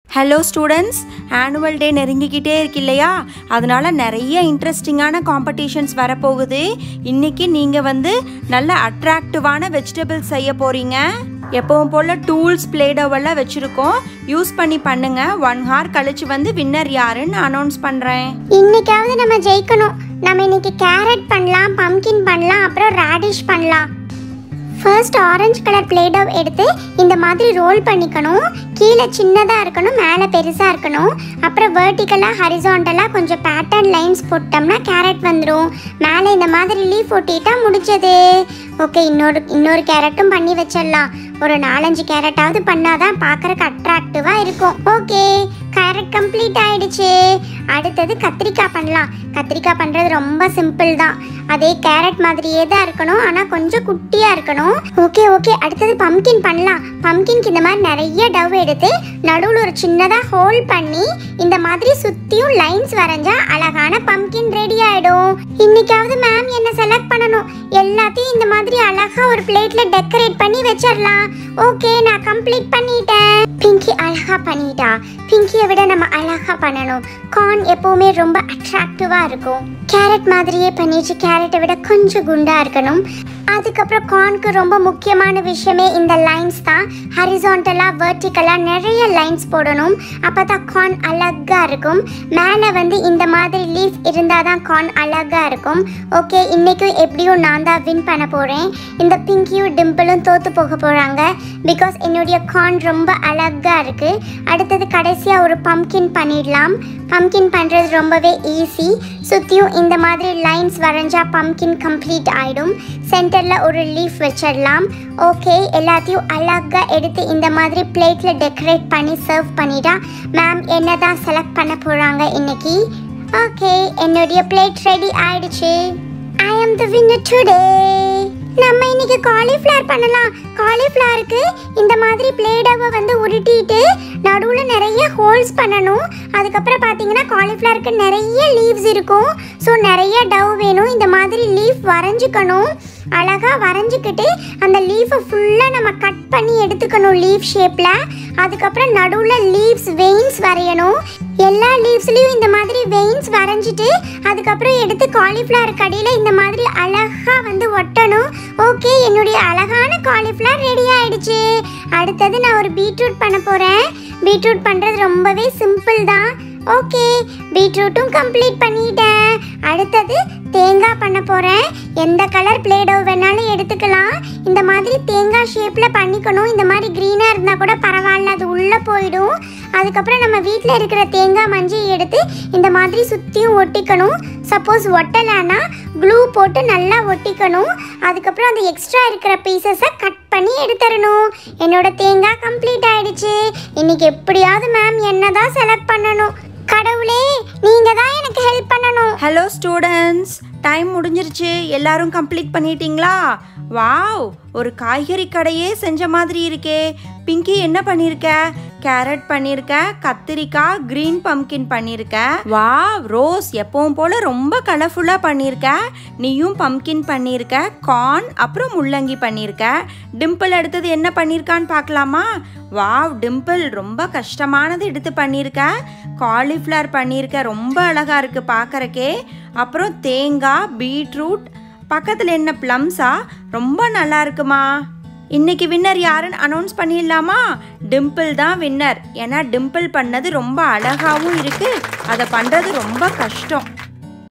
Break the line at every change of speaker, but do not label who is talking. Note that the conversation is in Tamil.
ஹலோ ஸ்டூடெண்ட்ஸ் ஆனுவல் டே நெருங்கிக்கிட்டே இருக்கு இல்லையா அதனால நிறைய இன்ட்ரெஸ்டிங்கான காம்படிஷன்ஸ் வரப்போகுது இன்னைக்கு நீங்கள் வந்து நல்ல அட்ராக்டிவான வெஜிடபிள்ஸ் செய்ய போகிறீங்க எப்பவும் போல் டூல்ஸ் பிளேடோவெல்லாம் வச்சுருக்கோம் யூஸ் பண்ணி பண்ணுங்க ஒன் ஹார் கழிச்சு வந்து வின்னர் யாருன்னு அனௌன்ஸ் பண்ணுறேன்
இன்னைக்காவது நம்ம ஜெயிக்கணும் நம்ம இன்னைக்கு கேரட் பண்ணலாம் பம்கின் பண்ணலாம் அப்புறம் ரேடிஷ் பண்ணலாம் ஃபர்ஸ்ட் ஆரஞ்சு கலர் பிளேடோ எடுத்து இந்த மாதிரி ரோல் பண்ணிக்கணும் கீழே சின்னதாக இருக்கணும் மேலே பெருசாக இருக்கணும் அப்புறம் வேர்ட்டிக்கலாக ஹரிசாண்டலாக கொஞ்சம் பேட்டர்ன் லைன்ஸ் போட்டோம்னா கேரட் வந்துடும் மேலே இந்த மாதிரி லீஃப் ஒட்டிட்டா முடிஞ்சது ஓகே இன்னொரு இன்னொரு கேரட்டும் பண்ணி வச்சிடலாம் ஒரு நாலஞ்சு கேரட்டாவது பண்ணாதான் பார்க்கறக்கு அட்ராக்டிவாக இருக்கும் ஓகே கேரட் கம்ப்ளீட் ஆயிடுச்சு அடுத்தது கத்திரிக்காய் பண்ணலாம் கத்திரிக்காய் பண்ணுறது ரொம்ப சிம்பிள் தான் அதே கேரட் மாதிரியே தான் இருக்கணும் ஆனால் கொஞ்சம் குட்டியாக இருக்கணும் ஓகே ஓகே அடுத்தது பம்கின் பண்ணலாம் பம்கின்க்கு இந்த மாதிரி நிறைய டவ் எடுத்து நடுவில் ஒரு சின்னதாக ஹோல் பண்ணி இந்த மாதிரி சுற்றியும் லைன்ஸ் வரைஞ்சா அழகான பம்கின் ரெடி ஆகிடும் இன்னைக்காவது மேம் என்ன செலக்ட் பண்ணணும் எல்லாத்தையும் இந்த மாதிரி அழகா ஒரு பிளேட்ல டெக்கரேட் பண்ணி வச்சிடலாம் ஓகே நான் கம்ப்ளீட் பண்ணிட்டேன் பிங்கி அழகா பண்ணிட்டா பிங்கியை விட நம்ம அழகா பண்ணணும் கார்ன் எப்பவுமே ரொம்ப அட்ராக்டிவா இருக்கும் கேரட் மாதிரியே பண்ணிட்டு கேரட்டை விட கொஞ்சம் குண்டா இருக்கணும் அதுக்கப்புறம் கார்னுக்கு ரொம்ப முக்கியமான விஷயமே இந்த லைன்ஸ் தான் ஹரிசாண்டலாக வெர்டிக்கலாக நிறைய லைன்ஸ் போடணும் அப்போ தான் கார்ன் அழகாக இருக்கும் மேலே வந்து இந்த மாதிரி லீஃப் இருந்தால் தான் கார்ன் அழகாக இருக்கும் ஓகே இன்றைக்கும் எப்படியும் நான் தான் வின் பண்ண போகிறேன் இந்த பிங்கியும் டிம்பிளும் தோற்று போக போகிறாங்க பிகாஸ் என்னுடைய கார்ன் ரொம்ப அழகாக இருக்குது அடுத்தது கடைசியாக ஒரு பம்கின் பண்ணிடலாம் பம்கின் பண்ணுறது ரொம்பவே ஈஸி சுற்றியும் இந்த மாதிரி லைன்ஸ் வரைஞ்சா பம்கின் கம்ப்ளீட் ஆகிடும் சென்டரில் ஒரு லீஃப் வச்சிடலாம் ஓகே எல்லாத்தையும் அழகாக எடுத்து இந்த மாதிரி பிளேட்டில் டெக்கரேட் பண்ணி சர்வ் பண்ணிட்டா மேம் என்ன தான் செலக்ட் பண்ண போகிறாங்க இன்னைக்கு ஓகே என்னுடைய பிளேட் ரெடி ஆயிடுச்சு ஐ அம் த வின்னர் டுடே நம்ம இன்னைக்கு காலிஃப்ளவர் பண்ணலாம் காலிஃப்ளவருக்கு இந்த மாதிரி பிளேடாவை வந்து உருட்டிட்டு நடுவில் நிறைய ஹோல்ஸ் பண்ணணும் அதுக்கப்புறம் பார்த்தீங்கன்னா காலிஃப்ளவருக்கு நிறைய லீவ்ஸ் இருக்கும் ஸோ நிறைய டவ் வேணும் இந்த மாதிரி லீஃப் வரைஞ்சிக்கணும் அழகாக வரைஞ்சிக்கிட்டு அந்த லீஃபை ஃபுல்லாக நம்ம கட் பண்ணி எடுத்துக்கணும் லீஃப் ஷேப்பில் அதுக்கப்புறம் நடுவில் லீவ்ஸ் வெயின்ஸ் வரையணும் எல்லா லீவ்ஸ்லேயும் இந்த மாதிரி வெயின்ஸ் வரைஞ்சிட்டு அதுக்கப்புறம் எடுத்து காலிஃப்ளவர் கடியில் இந்த மாதிரி அழகாக வந்து ஒட்டணும் ஓகே என்னுடைய அழகான காலிஃப்ளவர் ரெடி ஆயிடுச்சு அடுத்தது நான் ஒரு பீட்ரூட் பண்ண போகிறேன் பீட்ரூட் பண்ணுறது ரொம்பவே சிம்பிள் தான் ஓகே பீட்ரூட்டும் கம்ப்ளீட் பண்ணிட்டேன் அடுத்தது தேங்காய் பண்ண போகிறேன் எந்த கலர் பிளேடோ வேணாலும் எடுத்துக்கலாம் இந்த மாதிரி தேங்காய் ஷேப்பில் பண்ணிக்கணும் இந்த மாதிரி க்ரீனாக இருந்தால் கூட பரவாயில்ல அது உள்ளே போயிடும் அதுக்கப்புறம் நம்ம வீட்டில் இருக்கிற தேங்காய் மஞ்சி எடுத்து இந்த மாதிரி சுற்றியும் ஒட்டிக்கணும் சப்போஸ் ஒட்டலைன்னா க்ளூ போட்டு நல்லா ஒட்டிக்கணும் அதுக்கப்புறம் அந்த எக்ஸ்ட்ரா இருக்கிற பீசஸை கட் பண்ணி எடுத்துடணும் என்னோட தேங்காய் கம்ப்ளீட் ஆயிடுச்சு இன்னைக்கு எப்படியாவது மேம் என்ன தான் செலக்ட் பண்ணணும் கடவுளே நீங்கள் தான் எனக்கு ஹெல்ப் பண்ணணும்
ஹலோ ஸ்டூடெண்ட்ஸ் டைம் முடிஞ்சிருச்சு எல்லாரும் கம்ப்ளீட் பண்ணிட்டீங்களா வாவ் ஒரு காய்கறி கடையே செஞ்ச மாதிரி இருக்கே பிங்கி என்ன பண்ணியிருக்க கேரட் பண்ணியிருக்க கத்திரிக்காய் க்ரீன் பம்கின் பண்ணியிருக்க வாவ் ரோஸ் எப்பவும் போல ரொம்ப கலர்ஃபுல்லாக பண்ணியிருக்க நீயும் பம்கின் பண்ணியிருக்க கார்ன் அப்புறம் முள்ளங்கி பண்ணியிருக்க டிம்பிள் அடுத்தது என்ன பண்ணியிருக்கான்னு பார்க்கலாமா வாவ் டிம்பிள் ரொம்ப கஷ்டமானது எடுத்து பண்ணியிருக்க காலிஃப்ளவர் பண்ணியிருக்க ரொம்ப அழகாக இருக்குது பார்க்கறக்கே அப்புறம் தேங்காய் பீட்ரூட் பக்கத்தில் என்ன ப்ளம்ஸா ரொம்ப நல்லா இருக்குமா இன்னைக்கு வின்னர் யாருன்னு அனௌன்ஸ் பண்ணிடலாமா டிம்பிள் தான் வின்னர் ஏன்னா டிம்பிள் பண்ணது ரொம்ப அழகாகவும் இருக்குது அதை பண்ணுறது ரொம்ப கஷ்டம்